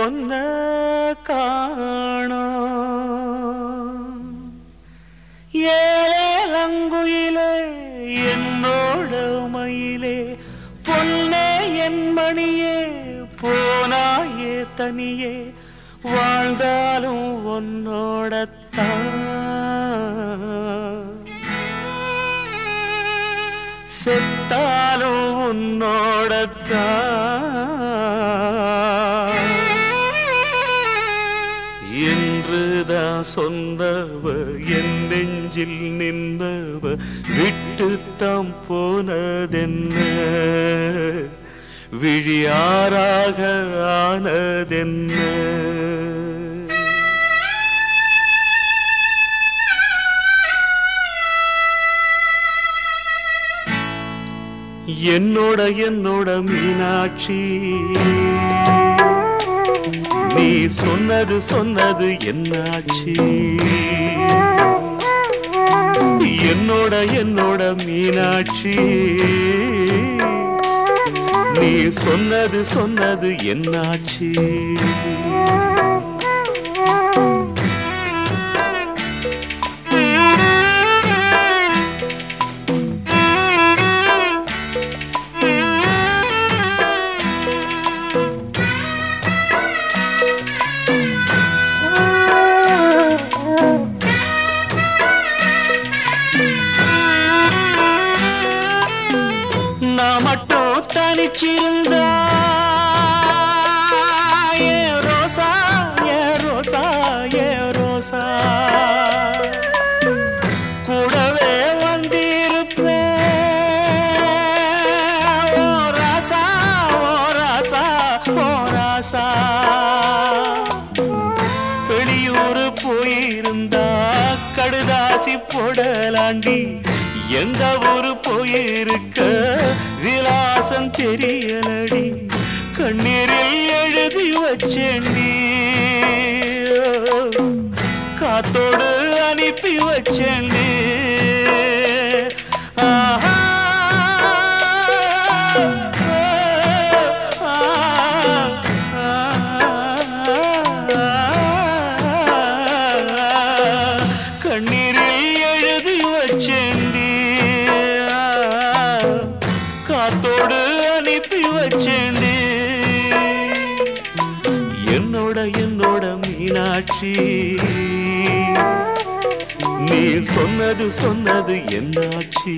பொன்ன காணோம் ஏலங்குயிலே என்னோட மயிலே பொன்னே என் மணியே போனாயே தனியே வாழ்ந்தாலும் உன்னோடத்தான் செத்தாலும் உன்னோடத்தான் என்றுதான் சொன்னவ என் நெஞ்சில் நின்றவ விட்டுத்தாம் போனதென்ன விழியாராக ஆனதென்ன என்னோட என்னோட மீனாட்சி நீ சொன்னது சொன்னது என்னாச்சு என்னோட என்னோட மீனாட்சி நீ சொன்னது சொன்னது என்னாச்சு நான் மட்டும் தனிச்சிருந்தா ஏ ரோசா ஏ ரோசா ஏ ரோசா கூடவே வந்திருப்பேன் ஓ ராசா ஓ ராசா ஓ ராசா வெளியூர் போயிருந்தா கடுதாசி போடலாண்டி எந்த ஊரு போயிருக்க விலாசம் தெரியலடி கண்ணீரில் எழுதி வச்சேண்டி காத்தோடு அனுப்பி வச்சேண்டி ஆஹா கண்ணீரில் எழுதி வச்சேண்டி காத்தோடு அனுப்பி வச்சேண்டி என்னோட என்னோட மீனாட்சி நீ சொன்னது சொன்னது என்னாச்சு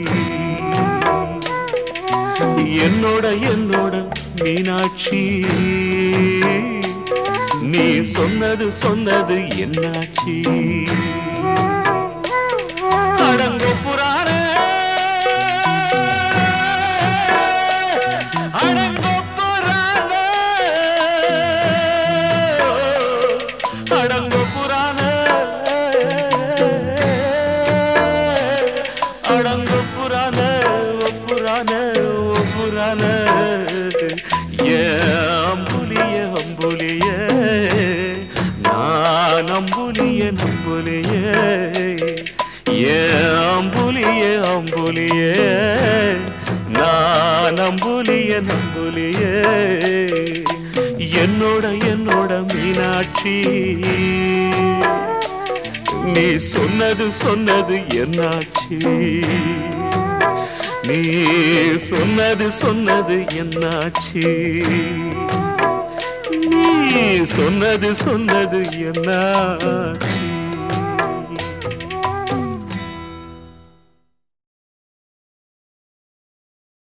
என்னோட என்னோட மீனாட்சி நீ சொன்னது சொன்னது என்னாச்சு அடங்கோ புராண அடங்கோ புராண அடங்கோ புராண அடங்கோ புராண ஓ புராண ஓ புராண ஏ அம்புலிய அம்புலிய நான் அம்புலிய நம்புலிய ஏ அம்புலிய அம்புலிய நான் அம்புலிய நம்புலிய என்னோட என்னோட மீனாட்சி நீ சொன்னது சொன்னது என்னாச்சு நீ சொன்னது சொன்னது என்னாச்சு நீ சொன்னது சொன்னது என்னாச்சு